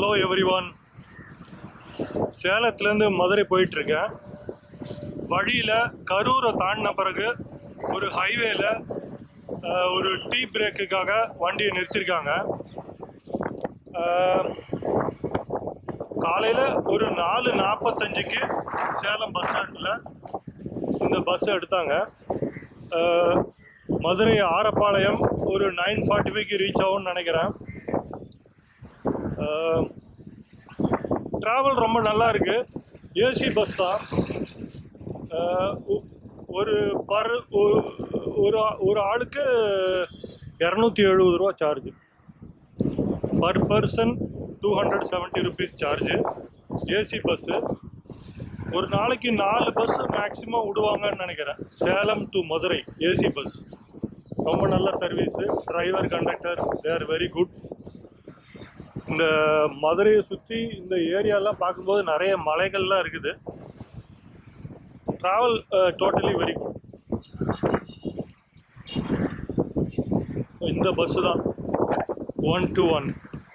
hello everyone சேலத்துலேருந்து Madurai போயிட்டுருக்கேன் வழியில் கரூரை தாண்டின பிறகு ஒரு ஹைவேல ஒரு டீ பிரேக்குக்காக வண்டியை நிறுத்தியிருக்காங்க காலையில் ஒரு நாலு நாற்பத்தஞ்சுக்கு சேலம் பஸ் ஸ்டாண்டில் இந்த பஸ் எடுத்தாங்க அஹ், மதுரை ஆரப்பாளையம் ஒரு நைன் ஃபார்ட்டி ஃபைவ்க்கு ரீச் ஆகும்னு நினைக்கிறேன் ட்ராவல் ரொம்ப நல்லா இருக்கு ஏசி பஸ் தான் அஹ், ஒ- ஒரு பர் ஒ- ஒரு ஆ- ஒரு ஆளுக்கு இரநூத்தி எழுபது ரூபா charge per person two hundred seventy rupees charge AC bus ஒரு நாளைக்கு நாலு பஸ் மேக்ஸிமம் விடுவாங்கன்னு நினைக்கிறேன் Salem to Madurai AC bus ரொம்ப நல்ல service driver conductor there very good இந்த மதுரையை சுற்றி இந்த ஏரியாலாம் பார்க்கும்போது நிறைய மலைகள்லாம் இருக்குது ட்ராவல் டோட்டலி வெரி குட் இந்த பஸ்ஸு தான் ஒன் டு ஒன்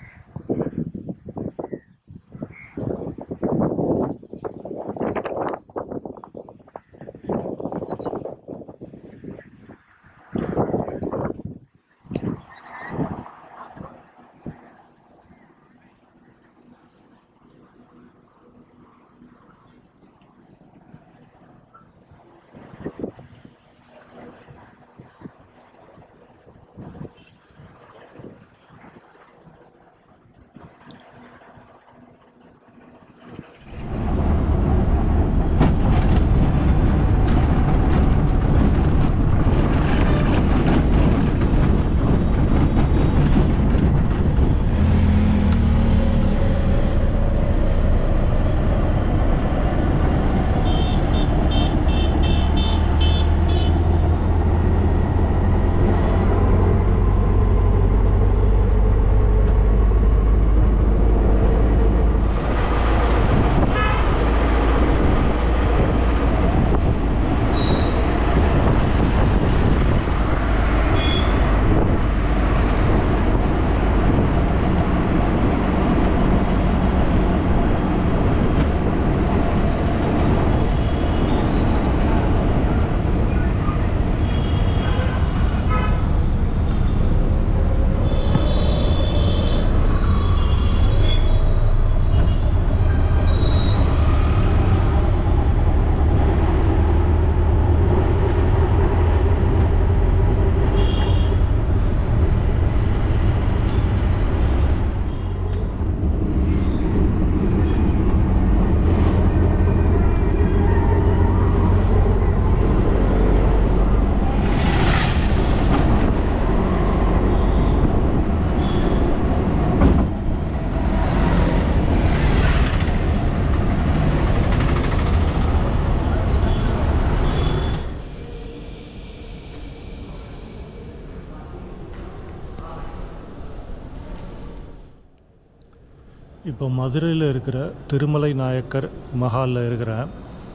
இப்போ மதுரையில் இருக்கிற திருமலை நாயக்கர் மஹாலில் இருக்கிறேன்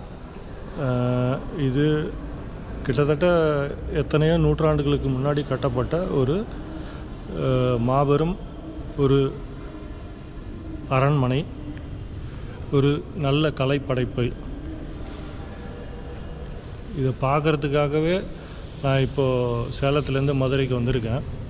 அஹ், இது கிட்டத்தட்ட எத்தனையோ நூற்றாண்டுகளுக்கு முன்னாடி கட்டப்பட்ட ஒரு அஹ், மாபெரும் ஒரு அரண்மனை ஒரு நல்ல கலைப்படைப்பு இதை பார்க்கறதுக்காகவே நான் இப்போது சேலத்துலேருந்து மதுரைக்கு வந்திருக்கேன்